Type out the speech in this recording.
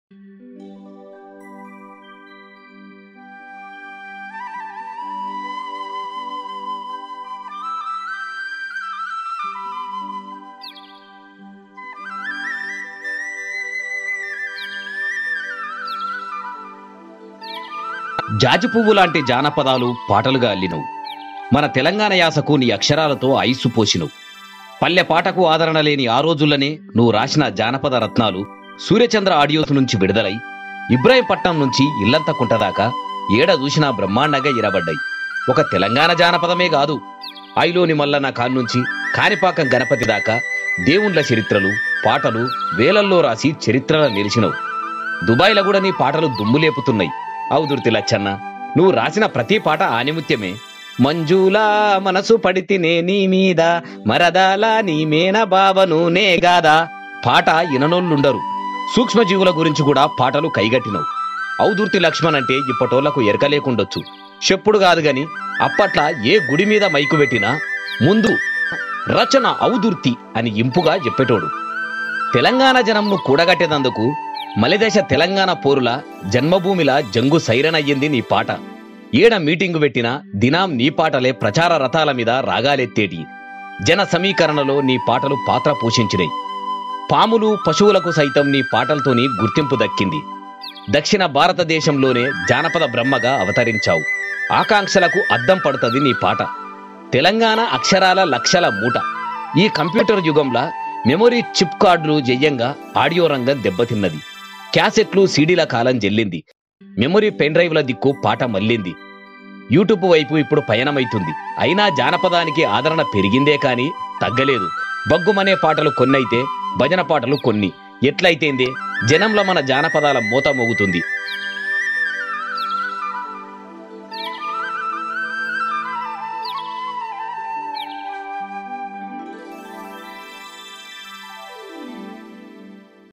జాజి పువ్వు లాంటి జానపదాలు పాటలుగా అల్లినవు మన తెలంగాణ యాసకు నీ అక్షరాలతో ఐసు పోసినవు పల్లె పాటకు ఆదరణ లేని ఆ రోజుల్లోనే నువ్వు రాసిన జానపద రత్నాలు సూర్యచంద్ర ఆడియోస్ నుంచి విడుదలై ఇబ్రాహీంపట్నం నుంచి ఇల్లంత కుంటదాకా ఏడ చూసినా బ్రహ్మాండంగా ఇరబడ్డాయి ఒక తెలంగాణ జానపదమే కాదు ఐలోని మల్లన్న కాన్నుంచి కాణిపాకం గణపతి దాకా దేవుండ్ల చరిత్రలు పాటలు వేలల్లో రాసి చరిత్రలో నిలిచినవు దుబాయ్లో కూడా నీ పాటలు దుమ్ము లేపుతున్నాయి అవుదుర్తి లచ్చన్న నువ్వు రాసిన ప్రతి పాట ఆనిముత్యమే మంజులా మనసు పడితినే నీ మీద మరదాలా నీ మేన బావను నే గాదా పాట ఇననోళ్ళుండరు సూక్ష్మజీవుల గురించి కూడా పాటలు కైగట్టినవు అవుదుర్తి లక్ష్మణ్ అంటే ఇప్పటోళ్లకు ఎరక లేకుండొచ్చు చెప్పుడు కాదు గాని అప్పట్ల ఏ గుడి మీద మైకు పెట్టినా ముందు రచన ఔదుర్తి అని ఇంపుగా చెప్పేటోడు తెలంగాణ జనంను కూడగట్టేదందుకు మలిదశ తెలంగాణ పోరుల జన్మభూమిల జంగు సైరన్ అయ్యింది నీ పాట ఈడ మీటింగు పెట్టిన దినాం నీ పాటలే ప్రచార రథాల మీద రాగాలెత్తేటి జన సమీకరణలో నీ పాటలు పాత్ర పోషించినాయి పాములు పశువులకు సైతం నీ పాటలతోని గుర్తింపు దక్కింది దక్షిణ భారతదేశంలోనే జానపద బ్రహ్మగా అవతరించావు ఆకాంక్షలకు అద్దం పడుతుంది నీ పాట తెలంగాణ అక్షరాల లక్షల మూట ఈ కంప్యూటర్ యుగంలా మెమొరీ చిప్ కార్డులు జయ్యంగా ఆడియో రంగం దెబ్బతిన్నది క్యాసెట్లు సీడీల కాలం జల్లింది మెమొరీ పెన్ డ్రైవ్ల దిక్కు పాట మల్లింది యూట్యూబ్ వైపు ఇప్పుడు పయనమైతుంది అయినా జానపదానికి ఆదరణ పెరిగిందే కాని తగ్గలేదు బగ్గుమనే పాటలు కొన్నైతే భజన పాటలు కొన్ని ఎట్లయితేందే జనంలో మన జానపదాల మూత మోగుతుంది